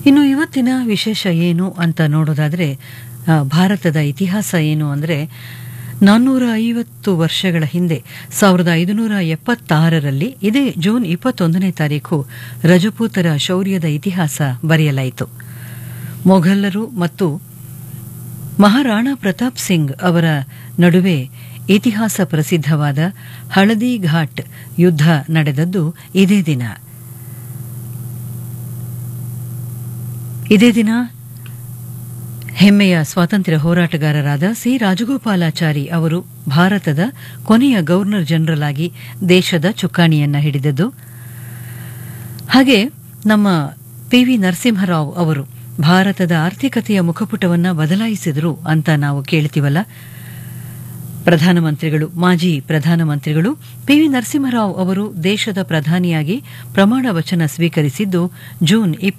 ಇನ್ನು ಇವತ್ತಿನ ವಿಶೇಷ ಏನು ಅಂತ ನೋಡೋದಾದ್ರೆ ಆ, ಭಾರತದ ಇತಿಹಾಸ ಏನು ಅಂದರೆ ನಾನ್ನೂರ ಐವತ್ತು ವರ್ಷಗಳ ಹಿಂದೆ ಸಾವಿರದ ಐದುನೂರ ಎಪ್ಪತ್ತಾರರಲ್ಲಿ ಇದೇ ಜೂನ್ ಇಪ್ಪತ್ತೊಂದನೇ ತಾರೀಕು ರಜಪೂತರ ಶೌರ್ಯದ ಇತಿಹಾಸ ಬರೆಯಲಾಯಿತು ಮೊಘಲರು ಮತ್ತು ಮಹಾರಾಣಾ ಪ್ರತಾಪ್ ಸಿಂಗ್ ಅವರ ನಡುವೆ ಇತಿಹಾಸ ಪ್ರಸಿದ್ಧವಾದ ಹಳದಿ ಘಾಟ್ ಯುದ್ಧ ನಡೆದದ್ದು ಇದೇ ದಿನ ಇದೇ ದಿನ ಹೆಮ್ಮೆಯ ಸ್ವಾತಂತ್ರ್ಯ ಹೋರಾಟಗಾರರಾದ ಸಿ ರಾಜಗೋಪಾಲಾಚಾರಿ ಅವರು ಭಾರತದ ಕೊನೆಯ ಗವರ್ನರ್ ಜನರಲ್ ಆಗಿ ದೇಶದ ಚುಕ್ಕಾಣಿಯನ್ನ ಹಿಡಿದದ್ದು ಹಾಗೆ ನಮ್ಮ ಪಿ ವಿ ನರಸಿಂಹರಾವ್ ಅವರು ಭಾರತದ ಆರ್ಥಿಕತೆಯ ಮುಖಪುಟವನ್ನ ಬದಲಾಯಿಸಿದರು ಅಂತ ನಾವು ಕೇಳ್ತೀವಲ್ಲ ಪ್ರಧಾನಮಂತ್ರಿಗಳು ಮಾಜಿ ಪ್ರಧಾನಮಂತ್ರಿಗಳು ಪಿ ವಿ ನರಸಿಂಹರಾವ್ ಅವರು ದೇಶದ ಪ್ರಧಾನಿಯಾಗಿ ಪ್ರಮಾಣ ವಚನ ಸ್ವೀಕರಿಸಿದ್ದು ಜೂನ್